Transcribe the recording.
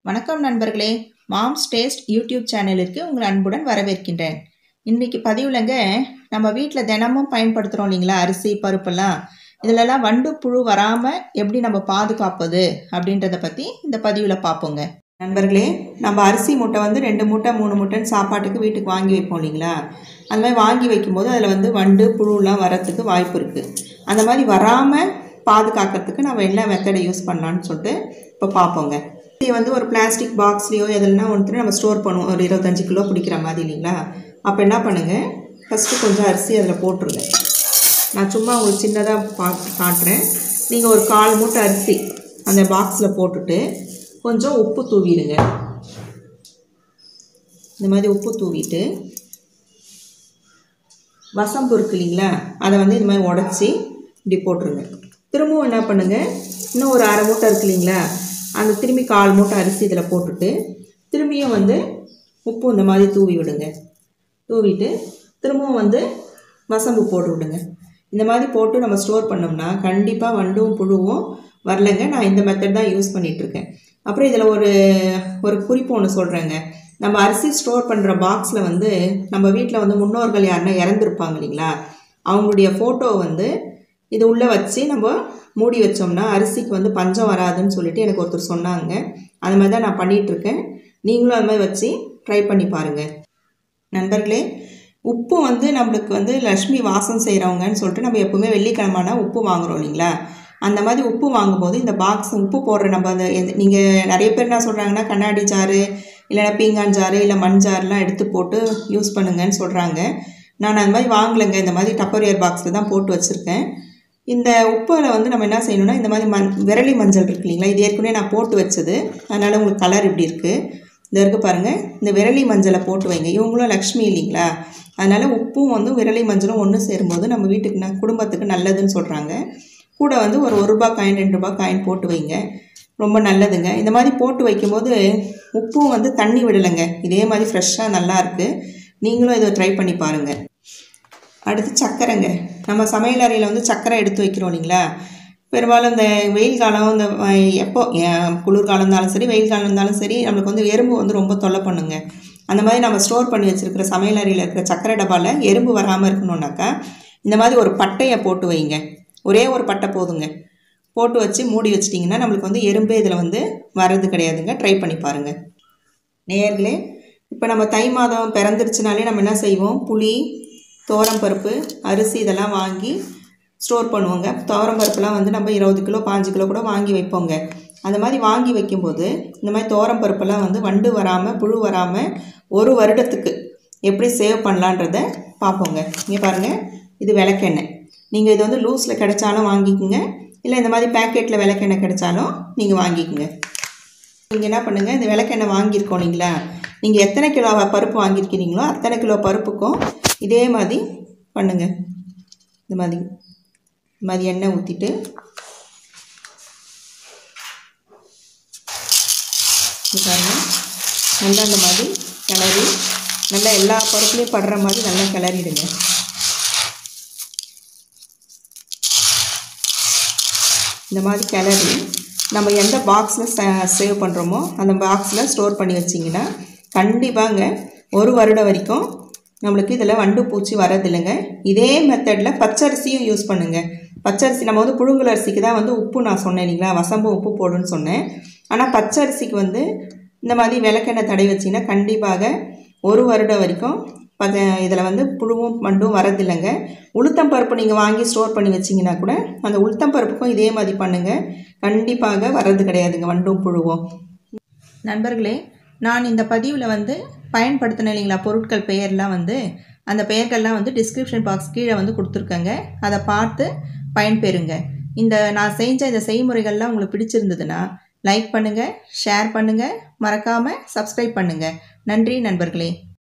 வணக்கம் நண்பர்களே moms taste YouTube சேனலிற்கு உங்கள் அன்புடன் வரவேற்கின்றேன் இன்றைக்கி பதிவுலங்க நம்ம வீட்டில் தினமும் பயன்படுத்துகிறோம் இல்லைங்களா அரிசி பருப்பெல்லாம் இதிலெல்லாம் வண்டு புழு வராமல் எப்படி நம்ம பாதுகாப்பது அப்படின்றத பற்றி இந்த பதிவில் பார்ப்போங்க நண்பர்களே நம்ம அரிசி மூட்டை வந்து ரெண்டு மூட்டை மூணு மூட்டைன்னு சாப்பாட்டுக்கு வீட்டுக்கு வாங்கி வைப்போம் இல்லைங்களா அந்த மாதிரி வாங்கி வைக்கும்போது அதில் வந்து வண்டு புழுலாம் வரத்துக்கு வாய்ப்பு இருக்குது அந்த மாதிரி வராமல் பாதுகாக்கிறதுக்கு நம்ம என்ன மெத்தடை யூஸ் பண்ணலான்னு சொல்லிட்டு இப்போ பார்ப்போங்க இது வந்து ஒரு பிளாஸ்டிக் பாக்ஸ்லேயோ எதுலனா ஒன்று நம்ம ஸ்டோர் பண்ணுவோம் ஒரு இருபத்தஞ்சு கிலோ பிடிக்கிற மாதிரி இல்லைங்களா அப்போ என்ன பண்ணுங்கள் ஃபஸ்ட்டு கொஞ்சம் அரிசி அதில் போட்டுருங்க நான் சும்மா உங்களுக்கு சின்னதாக பா காட்டுறேன் நீங்கள் ஒரு கால் மூட்டை அரிசி அந்த பாக்ஸில் போட்டுட்டு கொஞ்சம் உப்பு தூவிடுங்க இந்த மாதிரி உப்பு தூவிட்டு வசம்பு இருக்கு இல்லைங்களா அதை வந்து இந்த மாதிரி உடச்சி இப்படி போட்டுருங்க திரும்பவும் என்ன பண்ணுங்கள் இன்னும் ஒரு அரை மூட்டை இருக்கு இல்லைங்களா அந்த திரும்பி கால் மூட்டை அரிசி இதில் போட்டுட்டு திரும்பியும் வந்து உப்பு இந்த மாதிரி தூவி விடுங்க தூவிட்டு திரும்பவும் வந்து வசம்பு போட்டு விடுங்க இந்த மாதிரி போட்டு நம்ம ஸ்டோர் பண்ணோம்னா கண்டிப்பாக வண்டும் புழுவும் வரலைங்க நான் இந்த மெத்தட் தான் யூஸ் பண்ணிகிட்ருக்கேன் அப்புறம் இதில் ஒரு ஒரு குறிப்பு ஒன்று சொல்கிறேங்க நம்ம அரிசி ஸ்டோர் பண்ணுற பாக்ஸில் வந்து நம்ம வீட்டில் வந்து முன்னோர்கள் யாருன்னா இறந்துருப்பாங்க இல்லைங்களா அவங்களுடைய ஃபோட்டோ வந்து இது உள்ளே வச்சு நம்ம மூடி வச்சோம்னா அரிசிக்கு வந்து பஞ்சம் வராதுன்னு சொல்லிட்டு எனக்கு ஒருத்தர் சொன்னாங்க அது மாதிரி தான் நான் பண்ணிகிட்ருக்கேன் நீங்களும் அது மாதிரி வச்சு ட்ரை பண்ணி பாருங்கள் நண்பர்களே உப்பு வந்து நம்மளுக்கு வந்து லக்ஷ்மி வாசம் செய்கிறவங்கன்னு சொல்லிட்டு நம்ம எப்போவுமே வெள்ளிக்கிழமைனா உப்பு வாங்குகிறோம் இல்லைங்களா அந்த மாதிரி உப்பு வாங்கும்போது இந்த பாக்ஸ் உப்பு போடுற நம்ம அந்த நீங்கள் நிறைய பேர் என்ன சொல்கிறாங்கன்னா கண்ணாடி ஜாரு இல்லைனா பீங்கான் ஜாரு இல்லை மண் ஜார்லாம் எடுத்து போட்டு யூஸ் பண்ணுங்கன்னு சொல்கிறாங்க நான் அந்த மாதிரி வாங்கலைங்க இந்த மாதிரி டப்பர்வேர் பாக்ஸில் தான் போட்டு வச்சுருக்கேன் இந்த உப்பில் வந்து நம்ம என்ன செய்யணும்னா இந்த மாதிரி மண் விரலி மஞ்சள் இருக்கு இல்லைங்களா இது ஏற்கனவே நான் போட்டு வச்சது அதனால் உங்களுக்கு கலர் இப்படி இருக்குது இந்த இருக்கு பாருங்கள் இந்த விரலி மஞ்சளை போட்டு வைங்க இவங்களும் லக்ஷ்மி இல்லைங்களா அதனால் உப்பும் வந்து விரலி மஞ்சளும் ஒன்று சேரும்போது நம்ம வீட்டுக்கு ந குடும்பத்துக்கு நல்லதுன்னு சொல்கிறாங்க கூட வந்து ஒரு ஒரு ரூபா காயின் ரெண்டு ரூபா காயின் போட்டு வைங்க ரொம்ப நல்லதுங்க இந்த மாதிரி போட்டு வைக்கும்போது உப்பும் வந்து தண்ணி விடலைங்க இதே மாதிரி ஃப்ரெஷ்ஷாக நல்லா இருக்குது நீங்களும் இதை ட்ரை பண்ணி பாருங்கள் அடுத்து சர்க்கரைங்க நம்ம சமையல் அறையில் வந்து சர்க்கரை எடுத்து வைக்கிறோம் இல்லைங்களா பெரும்பாலும் இந்த வெயில் காலம் இந்த எப்போ குளிர்காலம் இருந்தாலும் சரி வெயில் காலம் இருந்தாலும் சரி நம்மளுக்கு வந்து எறும்பு வந்து ரொம்ப தொல்லை பண்ணுங்க அந்த மாதிரி நம்ம ஸ்டோர் பண்ணி வச்சுருக்கிற சமையல் அறையில் இருக்கிற சர்க்கரை டப்பாவில் எறும்பு வராமல் இருக்கணுன்னாக்கா இந்த மாதிரி ஒரு பட்டையை போட்டு வைங்க ஒரே ஒரு பட்டை போதுங்க போட்டு வச்சு மூடி வச்சிட்டிங்கன்னா நம்மளுக்கு வந்து எறும்பே இதில் வந்து வர்றது கிடையாதுங்க ட்ரை பண்ணி பாருங்கள் நேர்களே இப்போ நம்ம தை மாதம் பிறந்துருச்சுனாலே நம்ம என்ன செய்வோம் புளி பருப்பு அரிசி இதெல்லாம் வாங்கி ஸ்டோர் பண்ணுவோங்க பருப்புலாம் வந்து நம்ம இருபது கிலோ பாஞ்சு கிலோ கூட வாங்கி வைப்போங்க அந்த மாதிரி வாங்கி வைக்கும்போது இந்த மாதிரி பருப்பெல்லாம் வந்து வண்டு வராமல் புழு வராமல் ஒரு வருடத்துக்கு எப்படி சேவ் பண்ணலான்றத பார்ப்போங்க இங்கே பாருங்கள் இது விளக்கெண்ணெய் நீங்கள் இது வந்து லூஸில் கிடைச்சாலும் வாங்கிக்கோங்க இல்லை இந்த மாதிரி பேக்கெட்டில் விளக்கெண்ணெய் கிடைச்சாலும் நீங்கள் வாங்கிக்கோங்க நீங்கள் என்ன பண்ணுங்கள் இந்த விளக்கெண்ணெய் வாங்கியிருக்கோம் இல்லைங்களா நீங்கள் எத்தனை கிலோ பருப்பு வாங்கியிருக்கிறீங்களோ அத்தனை கிலோ பருப்புக்கும் இதே மாதிரி பண்ணுங்கள் இந்த மாதிரி இந்த மாதிரி எண்ணெய் ஊற்றிட்டு பாருங்கள் நல்லா இந்த மாதிரி கிளறி நல்லா எல்லா பருப்புலேயும் படுற மாதிரி நல்லா கிளறிடுங்க இந்த மாதிரி கிளறி நம்ம எந்த பாக்ஸில் சேவ் பண்ணுறோமோ அந்த பாக்ஸில் ஸ்டோர் பண்ணி வச்சிங்கன்னா கண்டிப்பாங்க ஒரு வருடம் வரைக்கும் நம்மளுக்கு இதில் வண்டு பூச்சி வரதில்லைங்க இதே மெத்தடில் பச்சரிசியும் யூஸ் பண்ணுங்கள் பச்சரிசி நம்ம வந்து புழுங்கல் அரிசிக்கு தான் வந்து உப்பு நான் சொன்னேன் இல்லைங்களா வசம்பு உப்பு போடுன்னு சொன்னேன் ஆனால் பச்சரிசிக்கு வந்து இந்த மாதிரி விளக்கெண்ணெய் தடை வச்சிங்கன்னா கண்டிப்பாக ஒரு வருடம் வரைக்கும் பத இதில் வந்து புழுவும் வண்டும் வரதில்லைங்க உளுத்தம் பருப்பு நீங்கள் வாங்கி ஸ்டோர் பண்ணி வச்சிங்கன்னா கூட அந்த உளுத்தம் பருப்புக்கும் இதே மாதிரி பண்ணுங்கள் கண்டிப்பாக வர்றது கிடையாதுங்க வண்டும் புழுவும் நண்பர்களே நான் இந்த பதிவில் வந்து பயன்படுத்தின இல்லைங்களா பொருட்கள் பெயர்லாம் வந்து அந்த பெயர்கள்லாம் வந்து டிஸ்கிரிப்ஷன் பாக்ஸ் கீழே வந்து கொடுத்துருக்கேங்க அதை பார்த்து பயன்பெறுங்க இந்த நான் செஞ்ச இந்த செய்முறைகள்லாம் உங்களுக்கு பிடிச்சிருந்ததுன்னா லைக் பண்ணுங்கள் ஷேர் பண்ணுங்கள் மறக்காமல் சப்ஸ்கிரைப் பண்ணுங்கள் நன்றி நண்பர்களே